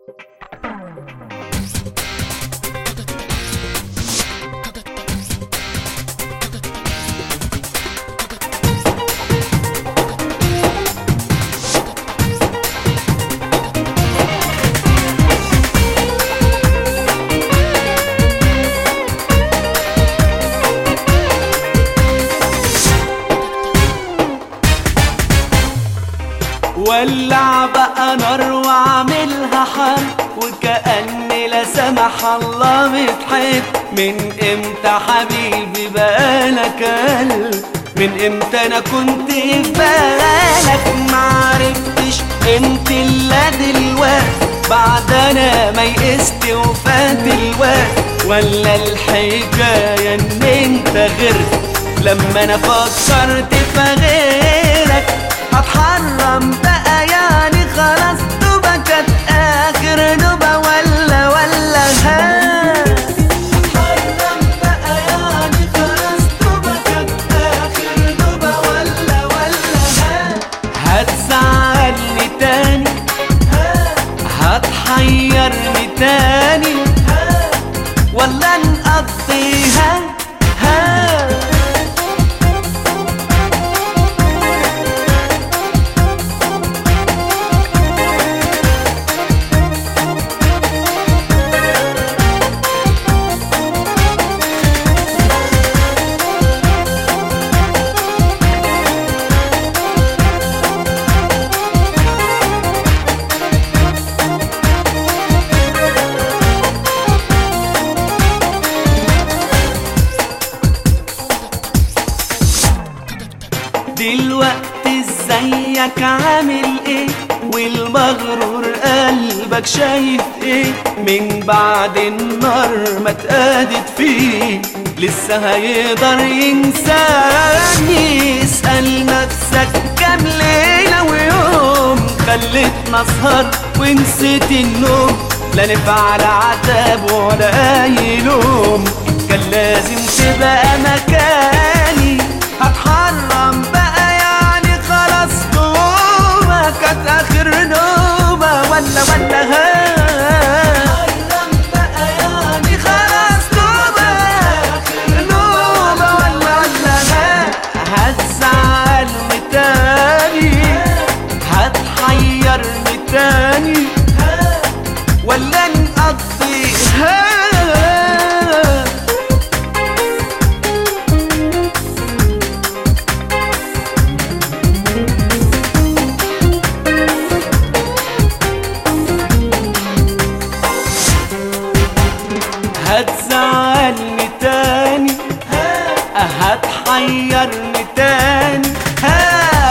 ولع بقى نار واعملها حرب وكأني لا سمح الله بتحب من امتى حبيبي بقالك قلب من امتى انا كنت في بالك معرفتش انت الا دلوقتي بعد انا ما يئست وفات الوقت ولا الحكايه ان انت غيرت لما انا فكرت في غيرك هتحرم بقى يعني خلاص دوبا كانت اخر نوبة ولا ولا ها هتحرم بقى يعني خلاص دوبا كانت اخر نوبة ولا ولا ها هتزعلني تاني ها هتحيرني تاني ها ولا نقضيها ها دلوقتي ازيك عامل ايه والمغرور قلبك شايف ايه من بعد النار ما اتقادت فيه لسه هيقدر ينساني اسأل نفسك كام ليلة ويوم خلتنا اسهر ونسيت النوم لا نفع لا عتاب ولا اي لوم كان لازم تبقى مكاني هتحرم بقى يعني خلاص نومة كانت اخر نومة ولا ولا ها بقى يعني خلاص نومة نومة ولا ولا ها هتزعلني تاني هتحيرني تاني ولا نقضيها هتزعلني تاني هتحيرني تاني ها